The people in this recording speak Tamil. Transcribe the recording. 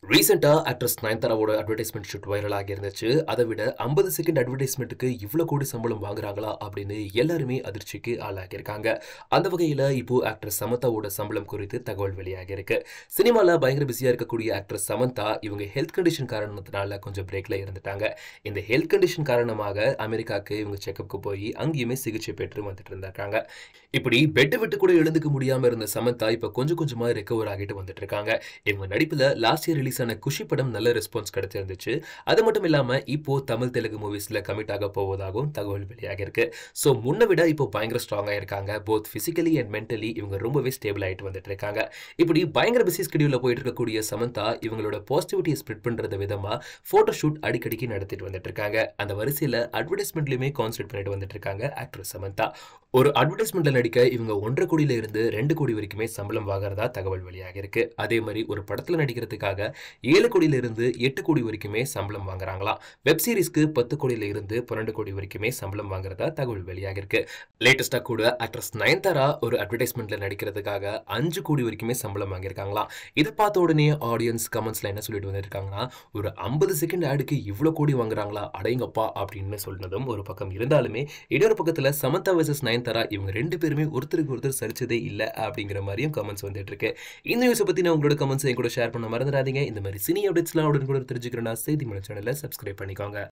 ரீசெண்டா ஆக்ட்ரஸ் நயன்தாராவோட அட்வர்டைஸ்மெண்ட் ஷூட் வைரல் ஆகி இருந்துச்சு அதை விட ஐம்பது செகண்ட் அட்வர்டைஸ்மெண்ட்டுக்கு இவ்வளவு கோடி சம்பளம் வாங்குறாங்களா அப்படின்னு எல்லாருமே அதிர்ச்சிக்கு ஆளாகியிருக்காங்க அந்த வகையில இப்போ ஆக்ட்ரஸ் சமந்தாவோட சம்பளம் குறித்து தகவல் வெளியாகி இருக்கு சினிமால பயங்கர பிஸியா இருக்கக்கூடிய ஆக்ட்ரஸ் சமந்தா இவங்க ஹெல்த் கண்டிஷன் காரணத்தினால கொஞ்சம் பிரேக்ல இருந்துட்டாங்க இந்த ஹெல்த் கண்டிஷன் காரணமாக அமெரிக்காவுக்கு இவங்க செக்கப்புக்கு போய் அங்கேயுமே சிகிச்சை பெற்று வந்துட்டு இருந்தாங்க இப்படி பெட்டை விட்டு கூட எழுந்துக்க முடியாம இருந்த சமந்தா இப்ப கொஞ்சம் கொஞ்சமா ரெக்கவர் ஆகிட்டு வந்துட்டு இருக்காங்க இவங்க நடிப்புல லாஸ்ட் இயர் ரிலீஸ் ஆன குஷி படம் நல்ல ரெஸ்பான்ஸ் கிடைச்சிருந்துச்சு அது மட்டும் இல்லாம இப்போ தமிழ் தெலுங்கு மூவிஸ்ல கமிட் ஆக போவதாகவும் தகவல் வெளியாக இருக்கு ஸோ முன்ன விட இப்போ பயங்கர ஸ்ட்ராங்கா இருக்காங்க போத் பிசிக்கலி அண்ட் மென்டலி இவங்க ரொம்பவே ஸ்டேபிள் ஆயிட்டு வந்துட்டு இருக்காங்க இப்படி பயங்கர பிஸி ஸ்கெடியூல்ல போயிட்டு இருக்கக்கூடிய சமந்தா இவங்களோட பாசிட்டிவிட்டியை ஸ்ப்ரெட் பண்றது விதமா போட்டோ ஷூட் அடிக்கடிக்கு நடத்திட்டு வந்துட்டு இருக்காங்க அந்த வரிசையில அட்வர்டைஸ்மெண்ட்லயுமே கான்சென்ட்ரேட் பண்ணிட்டு வந்துட்டு இருக்காங்க ஆக்ட்ரஸ் சமந்தா ஒரு அட்வர்டைஸ்மெண்ட்ல நடிக்க இவங்க ஒன்றரை கோடியில இருந்து ரெண்டு கோடி வரைக்குமே சம்பளம் வாங்குறதா தகவல் வெளியாக இருக்கு அதே மாதிரி ஒரு படத்துல நடிக்கிறதுக்காக ஏழு கோடியில இருந்து எட்டு கோடி வரைக்குமே சம்பளம் வாங்குறாங்களாம் வெப் சீரிஸ்க்கு பத்து கோடியில இருந்து பன்னெண்டு கோடி வரைக்குமே சம்பளம் வாங்குறதா தகவல் வெளியாக இருக்கு லேட்டஸ்டா கூட ஆக்ட்ரஸ் நயன்தாரா ஒரு அட்வர்டைஸ்மெண்ட்ல நடிக்கிறதுக்காக அஞ்சு கோடி வரைக்குமே சம்பளம் வாங்கியிருக்காங்களாம் இதை பார்த்த உடனே ஆடியன்ஸ் கமெண்ட்ஸ்ல என்ன சொல்லிட்டு வந்திருக்காங்கன்னா ஒரு ஐம்பது செகண்ட் ஆடுக்கு இவ்வளவு கோடி வாங்குறாங்களா அடைங்கப்பா அப்படின்னு சொன்னதும் ஒரு பக்கம் இருந்தாலுமே இன்னொரு பக்கத்துல சமந்தா வர்சஸ் நயன்தாரா இவங்க ரெண்டு பேருமே ஒருத்தருக்கு ஒருத்தர் சரிச்சதே இல்லை அப்படிங்கிற மாதிரியும் கமெண்ட்ஸ் வந்துட்டு இருக்கு இந்த நியூஸை பத்தி நான் உங்களோட கமெண்ட்ஸ் என் கூட ஷேர் பண்ண மறந்துடாதீங்க இந்த மாதிரி சினி அப்டேட்ஸ்லாம் உடனே கூட தெரிஞ்சுக்கிறேன்னா செய்தி மலை சேனலை சப்ஸ்கிரைப் பண்ணிக்கோங்க